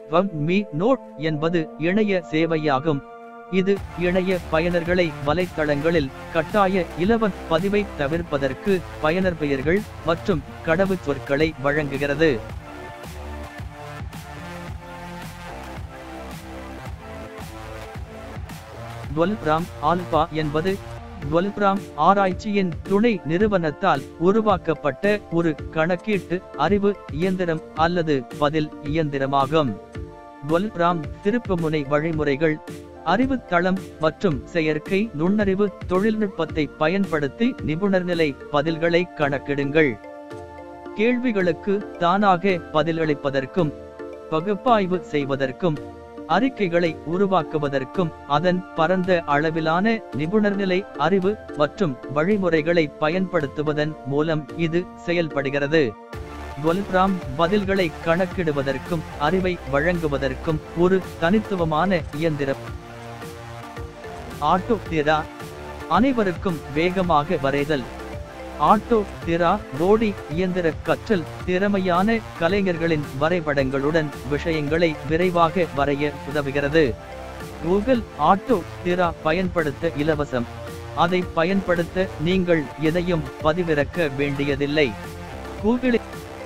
வம் Mi Note என்பது இணைய சேவையாகும் இது இணைய பயனர்களை வலைத்தளங்களில் கட்டாய இலவன் பதிவை தவிர்ப்பதற்கு பயனர் பெயர்கள் மற்றும் கடவுச்சொற்களை வழங்குகிறது டுவெல்ராம் ஆல்பா என்பது டுவெல்ராம் ஆராய்ச்சியின் துணை நிறுவனத்தால் உருவாக்கப்பட்ட ஒரு கணக்கீட்டு அறிவு இயந்திரம் அல்லது பதில் இயந்திரமாகும் டுவெல்ராம் திருப்புமுனை வழிமுறைகள் அறிவுத்தளம் மற்றும் செயற்கை நுண்ணறிவு தொழில்நுட்பத்தை பயன்படுத்தி நிபுணர்நிலை பதில்களை கணக்கிடுங்கள் கேள்விகளுக்கு தானாக பதிலளிப்பதற்கும் பகுப்பாய்வு செய்வதற்கும் அறிக்கைகளை உருவாக்குவதற்கும் அதன் பரந்த அளவிலான நிபுணர்நிலை அறிவு மற்றும் வழிமுறைகளை பயன்படுத்துவதன் மூலம் இது செயல்படுகிறது டுவெல்ராம் பதில்களை கணக்கிடுவதற்கும் அறிவை வழங்குவதற்கும் ஒரு தனித்துவமான இயந்திரம் ஆட்டோ திரா அனைவருக்கும் வேகமாக வரைதல் ஆட்டோ திரா போடி இயந்திர கற்றல் திறமையான கலைஞர்களின் வரைபடங்களுடன் விஷயங்களை விரைவாக வரைய உதவுகிறது கூகுள் ஆட்டோ திரா பயன்படுத்த இலவசம் அதை பயன்படுத்த நீங்கள் எதையும் பதிவிறக்க வேண்டியதில்லை கூகுளில்